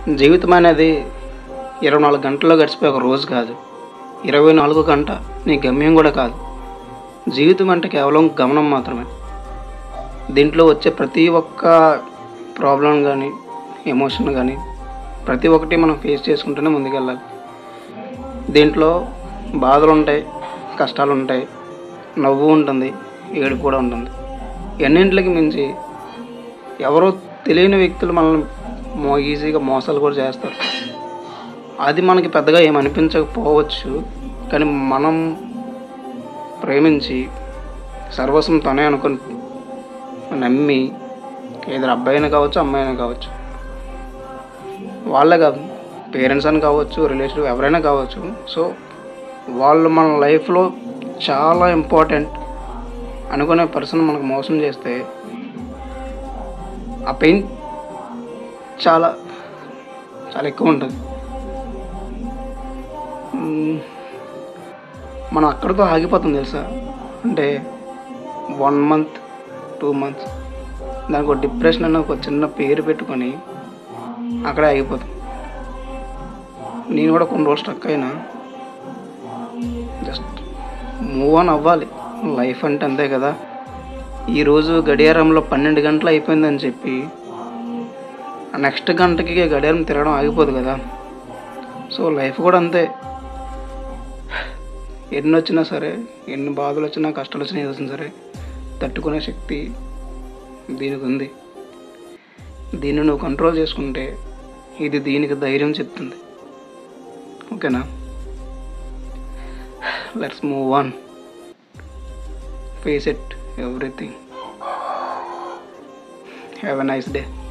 జీవితం అనేది ఇరవై నాలుగు గంటల్లో గడిచిపోయే ఒక రోజు కాదు ఇరవై నాలుగు గంట నీ గమ్యం కూడా కాదు జీవితం అంటే కేవలం గమనం మాత్రమే దీంట్లో వచ్చే ప్రతి ఒక్క ప్రాబ్లం కానీ ఎమోషన్ కానీ ప్రతి ఒక్కటి మనం ఫేస్ చేసుకుంటూనే ముందుకెళ్ళాలి దీంట్లో బాధలు ఉంటాయి కష్టాలు ఉంటాయి నవ్వు ఉంటుంది ఏడుపు కూడా ఉంటుంది ఎన్నింటికి మించి ఎవరో తెలియని వ్యక్తులు మనల్ని మో ఈజీగా మోసాలు కూడా చేస్తారు అది మనకి పెద్దగా ఏం అనిపించకపోవచ్చు కానీ మనం ప్రేమించి సర్వస్వం తనే అనుకుని నమ్మి ఏదో అబ్బాయి అయినా కావచ్చు అమ్మాయి అయినా కావచ్చు వాళ్ళే కాదు పేరెంట్స్ అని కావచ్చు రిలేటివ్ ఎవరైనా కావచ్చు సో వాళ్ళు మన లైఫ్లో చాలా ఇంపార్టెంట్ అనుకునే పర్సన్ మనకు మోసం చేస్తే ఆ పెయిన్ చాలా చాలా ఎక్కువ ఉంటుంది మ్మ్. మనం అక్కడితో ఆగిపోతుంది తెలుసా అంటే వన్ మంత్ టూ మంత్స్ దానికి ఒక డిప్రెషన్ అన్న ఒక చిన్న పేరు పెట్టుకొని అక్కడే ఆగిపోతాం నేను కూడా కొన్ని రోజులు స్టక్ అయినా జస్ట్ మూవ్ ఆన్ అవ్వాలి లైఫ్ అంటే అంతే కదా ఈరోజు గడియారంలో పన్నెండు గంటలు అయిపోయిందని చెప్పి నెక్స్ట్ గంటకి గడియారం తిరగడం ఆగిపోదు కదా సో లైఫ్ కూడా అంతే ఎన్ని వచ్చినా సరే ఎన్ని బాధలు వచ్చినా కష్టాలు వచ్చినా ఏది వచ్చినా సరే తట్టుకునే శక్తి దీనికి ఉంది దీన్ని నువ్వు కంట్రోల్ చేసుకుంటే ఇది దీనికి ధైర్యం చెప్తుంది ఓకేనా let's move on face it everything have a nice day